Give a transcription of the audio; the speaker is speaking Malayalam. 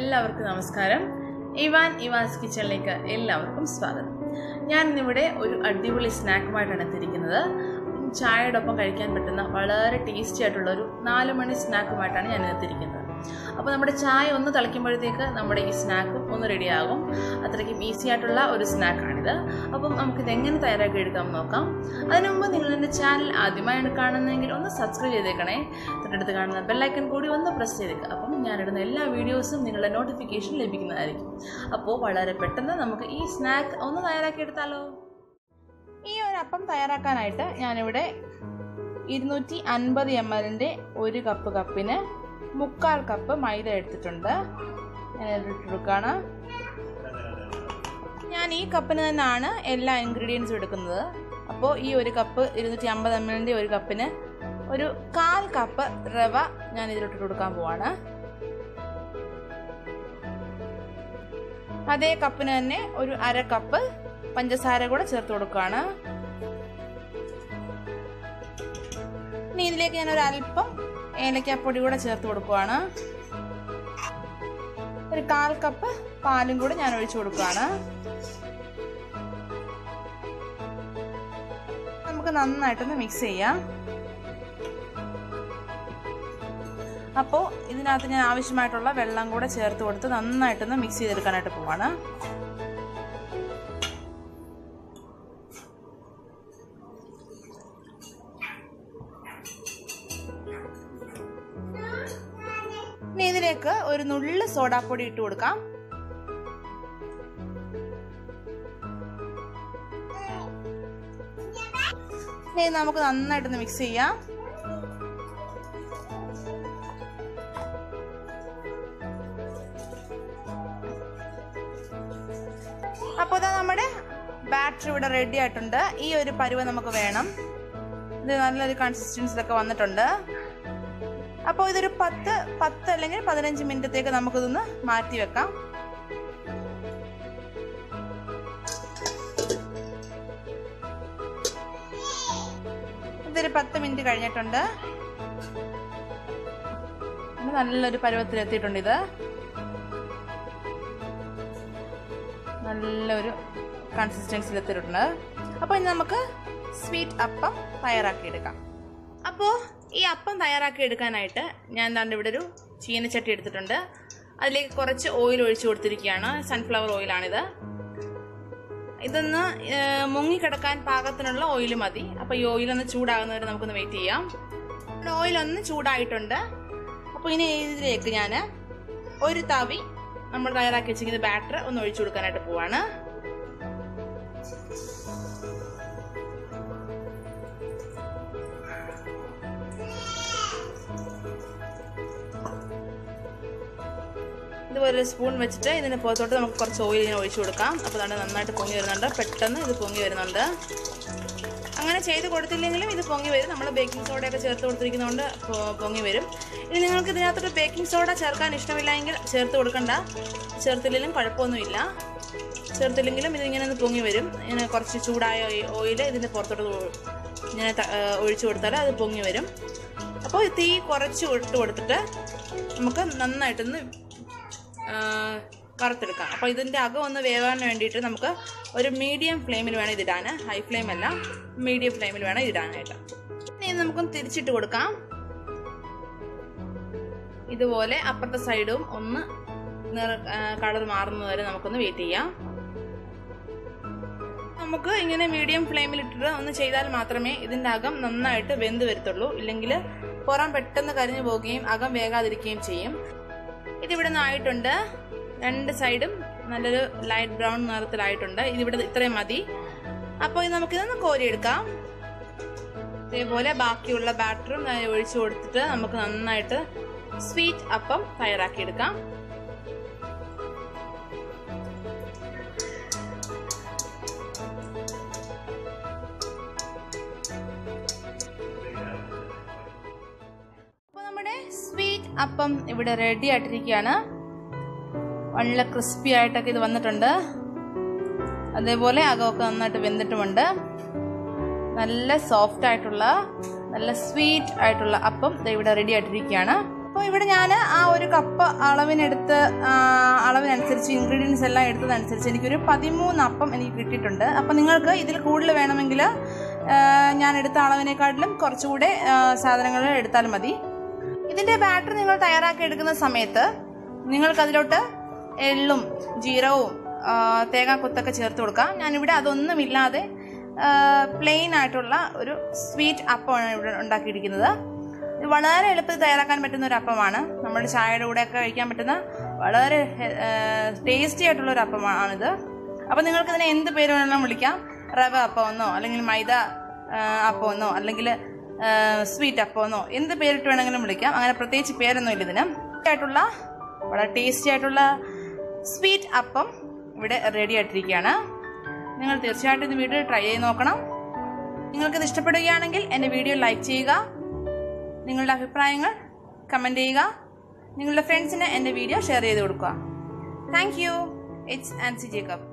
എല്ലാവർക്കും നമസ്കാരം ഇവാൻ ഇവാൻസ് കിച്ചണിലേക്ക് എല്ലാവർക്കും സ്വാഗതം ഞാൻ ഇന്നിവിടെ ഒരു അടിപൊളി സ്നാക്കുമായിട്ടാണ് എത്തിയിരിക്കുന്നത് ചായയുടെ ഒപ്പം കഴിക്കാൻ പറ്റുന്ന വളരെ ടേസ്റ്റി ആയിട്ടുള്ള ഒരു നാല് മണി സ്നാക്കുമായിട്ടാണ് ഞാൻ എത്തിയിരിക്കുന്നത് അപ്പോൾ നമ്മുടെ ചായ ഒന്ന് തിളയ്ക്കുമ്പോഴത്തേക്ക് നമ്മുടെ ഈ സ്നാക്കും ഒന്ന് റെഡിയാകും അത്രയ്ക്കും ഈസി ആയിട്ടുള്ള ഒരു സ്നാക്കാണിത് അപ്പം നമുക്കിത് എങ്ങനെ തയ്യാറാക്കി എടുക്കാമെന്ന് നോക്കാം അതിനു മുമ്പ് നിങ്ങൾ എൻ്റെ ചാനൽ ആദ്യമായാണ് കാണുന്നതെങ്കിൽ ഒന്ന് സബ്സ്ക്രൈബ് ചെയ്തേക്കണേ തൊട്ടടുത്ത് കാണുന്ന ബെല്ലൈക്കൺ കൂടി ഒന്ന് പ്രസ് ചെയ്തേക്കുക അപ്പം ഞാനിടുന്ന എല്ലാ വീഡിയോസും നിങ്ങളുടെ നോട്ടിഫിക്കേഷൻ ലഭിക്കുന്നതായിരിക്കും അപ്പോൾ വളരെ പെട്ടെന്ന് നമുക്ക് ഈ സ്നാക്ക് ഒന്ന് തയ്യാറാക്കി എടുത്താലോ ഈ ഒരു അപ്പം തയ്യാറാക്കാനായിട്ട് ഞാനിവിടെ ഇരുന്നൂറ്റി അൻപത് എം എല്ലിൻ്റെ ഒരു കപ്പ് കപ്പിന് മുക്കാൽ കപ്പ് മൈദ എടുത്തിട്ടുണ്ട് ഞാൻ ഇട്ടെടുക്കുകയാണ് ഞാൻ ഈ കപ്പിന് തന്നെയാണ് എല്ലാ ഇൻഗ്രീഡിയൻസും എടുക്കുന്നത് അപ്പോൾ ഈ ഒരു കപ്പ് ഇരുന്നൂറ്റി അമ്പത് എം എല്ലിൻ്റെ ഒരു കപ്പിന് ഒരു കാൽ കപ്പ് റവ ഞാൻ ഇതിലിട്ട് കൊടുക്കാൻ പോവാണ് അതേ കപ്പിന് തന്നെ ഒരു അര കപ്പ് പഞ്ചസാര കൂടെ ചേർത്ത് കൊടുക്കുകയാണ് ഇനി ഇതിലേക്ക് ഞാൻ ഒരു അല്പം ഏലക്കാപ്പൊടി കൂടെ ചേർത്ത് കൊടുക്കുകയാണ് ഒരു കാൽ കപ്പ് പാലും കൂടെ ഞാൻ ഒഴിച്ചു കൊടുക്കുകയാണ് നമുക്ക് നന്നായിട്ടൊന്ന് മിക്സ് ചെയ്യാം അപ്പോൾ ഇതിനകത്ത് ഞാൻ ആവശ്യമായിട്ടുള്ള വെള്ളം കൂടെ ചേർത്ത് കൊടുത്ത് നന്നായിട്ടൊന്ന് മിക്സ് ചെയ്തെടുക്കാനായിട്ട് പോവാണ് ഇനി ഇതിലേക്ക് ഒരു നുള്ളു സോഡാപ്പൊടി ഇട്ട് കൊടുക്കാം ഇനി നമുക്ക് നന്നായിട്ടൊന്ന് മിക്സ് ചെയ്യാം അപ്പോൾ ഇതാ നമ്മുടെ ബാറ്ററി ഇവിടെ റെഡി ആയിട്ടുണ്ട് ഈ ഒരു പരുവ നമുക്ക് വേണം ഇത് നല്ലൊരു കൺസിസ്റ്റൻസിലൊക്കെ വന്നിട്ടുണ്ട് അപ്പോൾ ഇതൊരു പത്ത് പത്ത് അല്ലെങ്കിൽ പതിനഞ്ച് മിനിറ്റത്തേക്ക് നമുക്കിതൊന്ന് മാറ്റി വെക്കാം ഇതൊരു പത്ത് മിനിറ്റ് കഴിഞ്ഞിട്ടുണ്ട് നല്ലൊരു പരുവത്തിലെത്തിയിട്ടുണ്ട് ഇത് നല്ലൊരു കൺസിസ്റ്റൻസിൽ എത്തിയിട്ടുണ്ട് അപ്പോൾ ഇനി നമുക്ക് സ്വീറ്റ് അപ്പം തയ്യാറാക്കിയെടുക്കാം അപ്പോൾ ഈ അപ്പം തയ്യാറാക്കി എടുക്കാനായിട്ട് ഞാൻ എന്താണ്ട് ഇവിടെ ഒരു ചീനച്ചട്ടി എടുത്തിട്ടുണ്ട് അതിലേക്ക് കുറച്ച് ഓയിൽ ഒഴിച്ചു കൊടുത്തിരിക്കുകയാണ് സൺഫ്ലവർ ഓയിലാണിത് ഇതൊന്ന് മുങ്ങിക്കിടക്കാൻ പാകത്തിനുള്ള ഓയിൽ മതി അപ്പോൾ ഈ ഓയിലൊന്ന് ചൂടാകുന്നവരെ നമുക്കൊന്ന് വെയിറ്റ് ചെയ്യാം ഓയിലൊന്ന് ചൂടായിട്ടുണ്ട് അപ്പോൾ ഇനി ഇതിലേക്ക് ഞാൻ ഒരു തവി നമ്മൾ തയ്യാറാക്കി വെച്ചിരിക്കുന്ന ബാറ്റർ ഒന്ന് ഒഴിച്ചു കൊടുക്കാനായിട്ട് പോവാണ് ഇതുപോലെ സ്പൂൺ വെച്ചിട്ട് ഇതിന് പുറത്തോട്ട് നമുക്ക് കുറച്ച് ഓയിൽ ഇങ്ങനെ ഒഴിച്ചു കൊടുക്കാം അപ്പോൾ അതുകൊണ്ട് നന്നായിട്ട് പൊങ്ങി വരുന്നുണ്ട് പെട്ടെന്ന് ഇത് പൊങ്ങി വരുന്നുണ്ട് അങ്ങനെ ചെയ്ത് കൊടുത്തില്ലെങ്കിലും ഇത് പൊങ്ങി വരും നമ്മൾ ബേക്കിംഗ് സോഡയൊക്കെ ചേർത്ത് കൊടുത്തിരിക്കുന്നതുകൊണ്ട് പൊങ്ങി വരും ഇനി നിങ്ങൾക്ക് ഇതിനകത്തോട്ട് ബേക്കിംഗ് സോഡ ചേർക്കാൻ ഇഷ്ടമില്ല എങ്കിൽ ചേർത്ത് കൊടുക്കണ്ട ചേർത്തില്ലെങ്കിലും കുഴപ്പമൊന്നുമില്ല ചേർത്തില്ലെങ്കിലും ഇതിങ്ങനെ ഒന്ന് പൊങ്ങി വരും ഇങ്ങനെ കുറച്ച് ചൂടായ ഓയിൽ ഇതിൻ്റെ പുറത്തോട്ട് ഇങ്ങനെ ഒഴിച്ചു കൊടുത്താൽ അത് പൊങ്ങി വരും അപ്പോൾ തീ കുറച്ച് ഇട്ട് കൊടുത്തിട്ട് നമുക്ക് നന്നായിട്ടൊന്ന് വറുത്തെടുക്കാം അപ്പോൾ ഇതിൻ്റെ അകം ഒന്ന് വേവാൻ വേണ്ടിയിട്ട് നമുക്ക് ഒരു മീഡിയം ഫ്ലെയിമിൽ വേണം ഇതിടാൻ ഹൈ ഫ്ലെയിം അല്ല മീഡിയം ഫ്ലെയിമിൽ വേണം ഇതിടാനായിട്ട് ഇനി നമുക്കൊന്ന് തിരിച്ചിട്ട് കൊടുക്കാം ഇതുപോലെ അപ്പുറത്തെ സൈഡും ഒന്ന് നിറ കളർ മാറുന്നത് വരെ നമുക്കൊന്ന് വെയിറ്റ് ചെയ്യാം നമുക്ക് ഇങ്ങനെ മീഡിയം ഫ്ലെയിമിൽ ഇട്ടിട്ട് ഒന്ന് ചെയ്താൽ മാത്രമേ ഇതിൻ്റെ അകം നന്നായിട്ട് വെന്ത് വരത്തുള്ളൂ ഇല്ലെങ്കിൽ പുറം പെട്ടെന്ന് കരിഞ്ഞു പോവുകയും അകം വേകാതിരിക്കുകയും ചെയ്യും ഇതിവിടെ നിന്ന് ആയിട്ടുണ്ട് രണ്ട് സൈഡും നല്ലൊരു ലൈറ്റ് ബ്രൗൺ നിറത്തിലായിട്ടുണ്ട് ഇതിവിടെ ഇത്രയും മതി അപ്പോൾ ഇത് നമുക്കിതൊന്ന് കോരിയെടുക്കാം ഇതേപോലെ ബാക്കിയുള്ള ബാറ്ററും ഒഴിച്ചു കൊടുത്തിട്ട് നമുക്ക് നന്നായിട്ട് സ്വീറ്റ് അപ്പം തയ്യാറാക്കിയെടുക്കാം അപ്പോൾ നമ്മുടെ സ്വീറ്റ് അപ്പം ഇവിടെ റെഡി ആയിട്ടിരിക്കുകയാണ് നല്ല ക്രിസ്പി ആയിട്ടൊക്കെ ഇത് വന്നിട്ടുണ്ട് അതേപോലെ അകമൊക്കെ നന്നായിട്ട് വെന്തിട്ടുമുണ്ട് നല്ല സോഫ്റ്റ് ആയിട്ടുള്ള നല്ല സ്വീറ്റ് ആയിട്ടുള്ള അപ്പം ഇവിടെ റെഡി ആയിട്ടിരിക്കുകയാണ് അപ്പോൾ ഇവിടെ ഞാൻ ആ ഒരു കപ്പ് അളവിനെടുത്ത് ആ, അളവിനനുസരിച്ച് ഇൻഗ്രീഡിയൻസ് എല്ലാം എടുത്തതനുസരിച്ച് എനിക്കൊരു പതിമൂന്ന് അപ്പം എനിക്ക് കിട്ടിയിട്ടുണ്ട് അപ്പോൾ നിങ്ങൾക്ക് ഇതിൽ കൂടുതൽ വേണമെങ്കിൽ ആ, ഞാൻ എടുത്ത അളവിനെക്കാട്ടിലും കുറച്ചുകൂടെ ആ, സാധനങ്ങൾ എടുത്താൽ മതി ഇതിൻ്റെ ബാറ്റർ നിങ്ങൾ തയ്യാറാക്കി എടുക്കുന്ന സമയത്ത് നിങ്ങൾക്കതിലോട്ട് എള്ളും ജീരകവും ആ, തേങ്ങാക്കൊത്തൊക്കെ ചേർത്ത് കൊടുക്കാം ഞാനിവിടെ അതൊന്നുമില്ലാതെ പ്ലെയിൻ ആയിട്ടുള്ള ഒരു സ്വീറ്റ് അപ്പമാണ് ഇവിടെ ഉണ്ടാക്കിയിരിക്കുന്നത് ഇത് വളരെ എളുപ്പത്തിൽ തയ്യാറാക്കാൻ പറ്റുന്ന ഒരു അപ്പമാണ് നമ്മുടെ ചായയുടെ കൂടെയൊക്കെ കഴിക്കാൻ പറ്റുന്ന വളരെ ടേസ്റ്റി ആയിട്ടുള്ള ഒരു അപ്പമാണിത് അപ്പോൾ നിങ്ങൾക്ക് ഇതിനെ എന്ത് പേര് വേണമെങ്കിലും വിളിക്കാം റവ അപ്പമെന്നോ അല്ലെങ്കിൽ മൈദ ആ, അപ്പമെന്നോ അല്ലെങ്കിൽ സ്വീറ്റ് അപ്പമെന്നോ എന്ത് പേരിട്ട് വേണമെങ്കിലും വിളിക്കാം അങ്ങനെ പ്രത്യേകിച്ച് പേരൊന്നും ഇല്ല ഇതിന് ആയിട്ടുള്ള വളരെ ടേസ്റ്റി ആയിട്ടുള്ള സ്വീറ്റ് അപ്പം ഇവിടെ റെഡി ആയിട്ടിരിക്കുകയാണ് നിങ്ങൾ തീർച്ചയായിട്ടും ഇത് വീഡിയോ ട്രൈ ചെയ്ത് നോക്കണം നിങ്ങൾക്കിത് ഇഷ്ടപ്പെടുകയാണെങ്കിൽ എൻ്റെ വീഡിയോ ലൈക്ക് ചെയ്യുക നിങ്ങളുടെ അഭിപ്രായങ്ങൾ കമൻറ്റ് ചെയ്യുക നിങ്ങളുടെ ഫ്രണ്ട്സിന് എൻ്റെ വീഡിയോ ഷെയർ ചെയ്ത് കൊടുക്കുക thank you it's Ancy Jacob